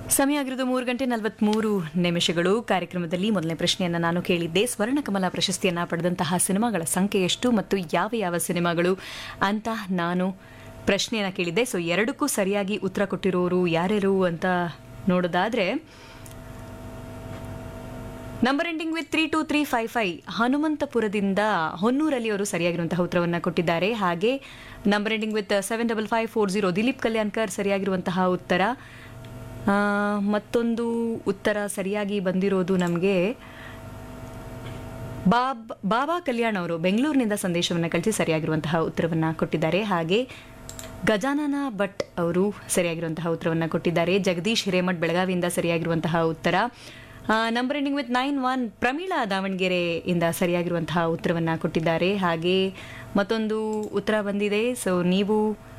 ಸಮಯ ಆಗಿರೋದು ಮೂರು ಗಂಟೆ ನಲವತ್ಮೂರು ನಿಮಿಷಗಳು ಕಾರ್ಯಕ್ರಮದಲ್ಲಿ ಮೊದಲನೇ ಪ್ರಶ್ನೆಯನ್ನು ನಾನು ಕೇಳಿದ್ದೆ ಸ್ವರ್ಣಕಮಲ ಪ್ರಶಸ್ತಿಯನ್ನು ಪಡೆದಂತಹ ಸಿನಿಮಾಗಳ ಸಂಖ್ಯೆ ಎಷ್ಟು ಮತ್ತು ಯಾವ ಯಾವ ಸಿನಿಮಾಗಳು ಅಂತ ನಾನು ಪ್ರಶ್ನೆಯನ್ನು ಕೇಳಿದ್ದೆ ಸೊ ಎರಡಕ್ಕೂ ಸರಿಯಾಗಿ ಉತ್ತರ ಕೊಟ್ಟಿರೋರು ಯಾರ್ಯಾರು ಅಂತ ನೋಡೋದಾದ್ರೆ number ending with three two three five five ಹನುಮಂತಪುರದಿಂದ ಹೊನ್ನೂರಲ್ಲಿ ಅವರು ಸರಿಯಾಗಿರುವಂತಹ ಉತ್ತರವನ್ನು ಕೊಟ್ಟಿದ್ದಾರೆ ಹಾಗೆ number ending with seven double five four zero Dilip Kalyankar ಸರಿಯಾಗಿರುವಂತಹ ಉತ್ತರ ಆ, ಮತ್ತೊಂದು ಉತ್ತರ ಸರಿಯಾಗಿ ಬಂದಿರೋದು ನಮಗೆ ಬಾಬ್ ಬಾಬಾ ಕಲ್ಯಾಣ್ ಅವರು ಬೆಂಗಳೂರಿನಿಂದ ಸಂದೇಶವನ್ನು ಕಳಿಸಿ ಸರಿಯಾಗಿರುವಂತಹ ಉತ್ತರವನ್ನು ಕೊಟ್ಟಿದ್ದಾರೆ ಹಾಗೆ ಗಜಾನನ ಭಟ್ ಅವರು ಸರಿಯಾಗಿರುವಂತಹ ಉತ್ತರವನ್ನು ಕೊಟ್ಟಿದ್ದಾರೆ ಜಗದೀಶ್ ಹಿರೇಮಠ್ ಬೆಳಗಾವಿಯಿಂದ ಸರಿಯಾಗಿರುವಂತಹ ಉತ್ತರ number ending with nine one Pramila ದಾವಣಗೆರೆಯಿಂದ ಸರಿಯಾಗಿರುವಂತಹ ಉತ್ತರವನ್ನು ಕೊಟ್ಟಿದ್ದಾರೆ ಹಾಗೆ ಮತ್ತೊಂದು ಉತ್ತರ ಬಂದಿದೆ ಸೊ ನೀವು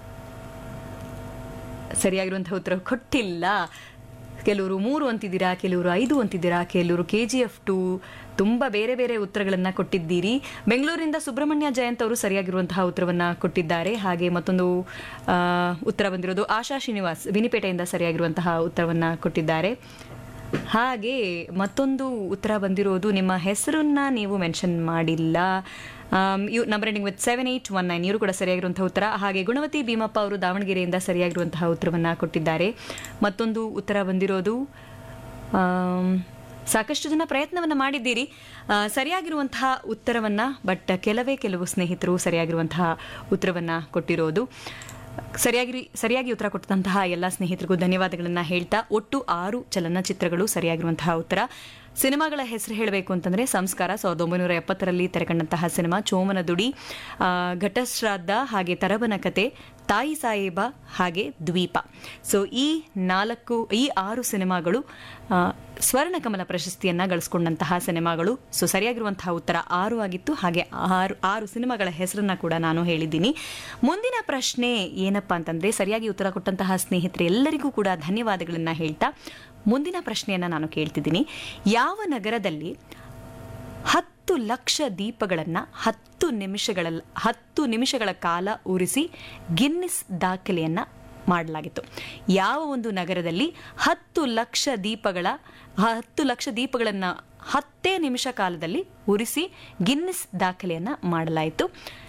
ಸರಿಯಾಗಿರುವಂತಹ ಉತ್ತರ ಕೊಟ್ಟಿಲ್ಲ ಕೆಲವರು ಮೂರು ಅಂತಿದ್ದೀರಾ ಕೆಲವರು ಐದು ಅಂತಿದ್ದೀರಾ ಕೆಲವರು ಕೆ ಜಿ ಎಫ್ ಟು ತುಂಬ ಬೇರೆ ಬೇರೆ ಉತ್ತರಗಳನ್ನು ಕೊಟ್ಟಿದ್ದೀರಿ ಬೆಂಗಳೂರಿನಿಂದ ಸುಬ್ರಹ್ಮಣ್ಯ ಜಯಂತ್ ಅವರು ಸರಿಯಾಗಿರುವಂತಹ ಉತ್ತರವನ್ನು ಕೊಟ್ಟಿದ್ದಾರೆ ಹಾಗೆ ಮತ್ತೊಂದು ಆ, ಉತ್ತರ ಬಂದಿರೋದು ಆಶಾ ಶ್ರೀನಿವಾಸ್ ವಿನಿಪೇಟೆಯಿಂದ ಸರಿಯಾಗಿರುವಂತಹ ಉತ್ತರವನ್ನು ಕೊಟ್ಟಿದ್ದಾರೆ ಹಾಗೆ ಮತ್ತೊಂದು ಉತ್ತರ ಬಂದಿರೋದು ನಿಮ್ಮ ಹೆಸರನ್ನ ನೀವು ಮೆನ್ಷನ್ ಮಾಡಿಲ್ಲ ಯು number ending with seven eight one nine ಇವರು ಕೂಡ ಸರಿಯಾಗಿರುವಂತಹ ಉತ್ತರ ಹಾಗೆ ಗುಣವತಿ ಭೀಮಪ್ಪ ಅವರು ದಾವಣಗೆರೆಯಿಂದ ಸರಿಯಾಗಿರುವಂತಹ ಉತ್ತರವನ್ನು ಕೊಟ್ಟಿದ್ದಾರೆ ಮತ್ತೊಂದು ಉತ್ತರ ಬಂದಿರೋದು ಆಮ್, ಸಾಕಷ್ಟು ಜನ ಪ್ರಯತ್ನವನ್ನು ಮಾಡಿದ್ದೀರಿ ಆ, ಸರಿಯಾಗಿರುವಂತಹ ಉತ್ತರವನ್ನು ಬಟ್ ಕೆಲವೇ ಕೆಲವು ಸ್ನೇಹಿತರು ಸರಿಯಾಗಿರುವಂತಹ ಉತ್ತರವನ್ನು ಕೊಟ್ಟಿರೋದು ಸರಿಯಾಗಿ ಸರಿಯಾಗಿ ಉತ್ತರ ಕೊಟ್ಟಂತಹ ಎಲ್ಲ ಸ್ನೇಹಿತರಿಗೂ ಧನ್ಯವಾದಗಳನ್ನು ಹೇಳ್ತಾ ಒಟ್ಟು ಆರು ಚಲನಚಿತ್ರಗಳು ಸರಿಯಾಗಿರುವಂತಹ ಉತ್ತರ ಸಿನಿಮಾಗಳ ಹೆಸರು ಹೇಳಬೇಕು ಅಂತಂದ್ರೆ ಸಂಸ್ಕಾರ ಸಾವಿರದ ಒಂಬೈನೂರ ಎಪ್ಪತ್ತರಲ್ಲಿ ತೆರೆಕಂಡಂತಹ ಸಿನಿಮಾ ಚೋಮನ ದುಡಿ ಆ, ಘಟಶ್ರಾದ್ದ ಹಾಗೆ ತರಬನ ಕತೆ ತಾಯಿ ಸಾಹೇಬ ಹಾಗೆ ದ್ವೀಪ ಸೊ ಈ ನಾಲ್ಕು ಈ ಆರು ಸಿನಿಮಾಗಳು ಆ, ಸ್ವರ್ಣಕಮಲ ಪ್ರಶಸ್ತಿಯನ್ನ ಗಳಿಸ್ಕೊಂಡಂತಹ ಸಿನಿಮಾಗಳು ಸೊ ಸರಿಯಾಗಿರುವಂತಹ ಉತ್ತರ ಆರು ಆಗಿತ್ತು ಹಾಗೆ ಆರು ಆರು ಸಿನಿಮಾಗಳ ಹೆಸರನ್ನ ಕೂಡ ನಾನು ಹೇಳಿದ್ದೀನಿ ಮುಂದಿನ ಪ್ರಶ್ನೆ ಏನಪ್ಪಾ ಅಂತಂದ್ರೆ ಸರಿಯಾಗಿ ಉತ್ತರ ಕೊಟ್ಟಂತಹ ಸ್ನೇಹಿತರೆ ಎಲ್ಲರಿಗೂ ಕೂಡ ಧನ್ಯವಾದಗಳನ್ನ ಹೇಳ್ತಾ ಮುಂದಿನ ಪ್ರಶ್ನೆಯನ್ನ ನಾನು ಕೇಳ್ತಿದ್ದೀನಿ ಯಾವ ನಗರದಲ್ಲಿ ಹತ್ತು ಲಕ್ಷ ದೀಪಗಳನ್ನು ಹತ್ತು ನಿಮಿಷಗಳ ಹತ್ತು ನಿಮಿಷಗಳ ಕಾಲ ಉರಿಸಿ ಗಿನ್ನಿಸ್ ದಾಖಲೆಯನ್ನ ಮಾಡಲಾಗಿತ್ತು ಯಾವ ಒಂದು ನಗರದಲ್ಲಿ ಹತ್ತು ಲಕ್ಷ ದೀಪಗಳ ಹತ್ತು ಲಕ್ಷ ದೀಪಗಳನ್ನು ಹತ್ತೇ ನಿಮಿಷ ಕಾಲದಲ್ಲಿ ಉರಿಸಿ ಗಿನ್ನಿಸ್ ದಾಖಲೆಯನ್ನ ಮಾಡಲಾಯಿತು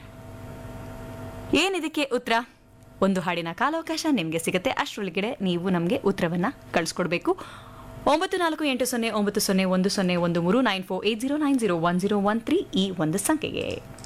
ಏನಿದಕ್ಕೆ ಉತ್ತರ ಒಂದು ಹಾಡಿನ ಕಾಲಾವಕಾಶ ನಿಮಗೆ ಸಿಗುತ್ತೆ ಅಷ್ಟರೊಳಗಡೆ ನೀವು ನಮಗೆ ಉತ್ತರವನ್ನ ಕಳಿಸ್ಕೊಡ್ಬೇಕು ಒಂಬತ್ತು ನಾಲ್ಕು ಎಂಟು ಸೊನ್ನೆ ಒಂಬತ್ತು ಸೊನ್ನೆ ಒಂದು ಸೊನ್ನೆ ಒಂದು ಮೂರು nine four eight zero nine zero one zero one three ಈ ಒಂದು ಸಂಖ್ಯೆಗೆ